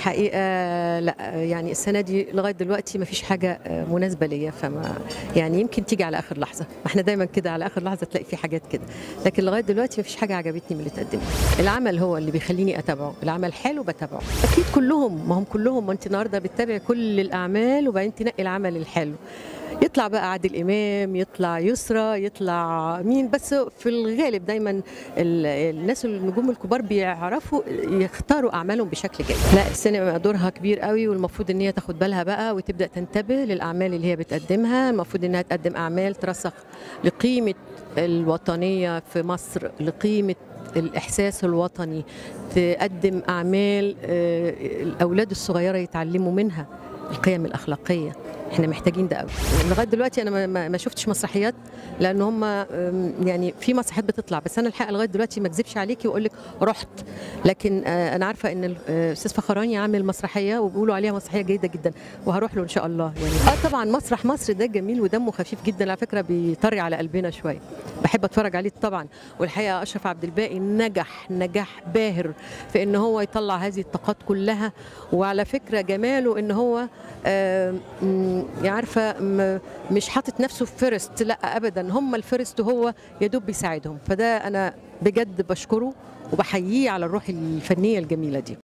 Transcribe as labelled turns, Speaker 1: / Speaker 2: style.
Speaker 1: الحقيقه لا يعني السنه دي لغايه دلوقتي ما فيش حاجه مناسبه ليا فما يعني يمكن تيجي على اخر لحظه ما احنا دايما كده على اخر لحظه تلاقي في حاجات كده لكن لغايه دلوقتي ما فيش حاجه عجبتني من اللي اتقدم العمل هو اللي بيخليني اتابعه العمل حلو بتابعه اكيد كلهم ما هم كلهم ما انت النهارده بتتابع كل الاعمال وبعدين تنقي العمل الحلو يطلع بقى عادل امام يطلع يسرى يطلع مين بس في الغالب دايما ال- الناس النجوم الكبار بيعرفوا يختاروا اعمالهم بشكل جيد لا السينما دورها كبير قوي والمفروض ان هي تاخد بالها بقى وتبدا تنتبه للاعمال اللي هي بتقدمها المفروض انها تقدم اعمال ترسخ لقيمه الوطنيه في مصر لقيمه الإحساس الوطني تقدم أعمال آه، الأولاد الصغيرة يتعلموا منها القيم الأخلاقية احنا محتاجين ده قوي لغايه دلوقتي انا ما- ما ما شفتش مسرحيات لان هم أم، يعني في مسرحيات بتطلع بس انا الحقيقه لغايه دلوقتي ما اكذبش عليكي واقول لك رحت لكن آه، انا عارفه ان الاستاذ فخراني عامل مسرحيه وبيقولوا عليها مسرحيه جيده جدا وهروح له ان شاء الله يعني اه طبعا مسرح مصر ده جميل ودمه خفيف جدا على فكره بيطري على قلبنا شويه بحب اتفرج عليه طبعا والحقيقه اشرف عبد الباقي نجح نجاح باهر في ان هو يطلع هذه الطاقات كلها وعلى فكره جماله ان هو آه، م، عارفه م- مش حاطط نفسه في فيرست لا ابدا هم الفيرست وهو يا دوب بيساعدهم فده انا بجد بشكره وبحييه على الروح الفنيه الجميله دي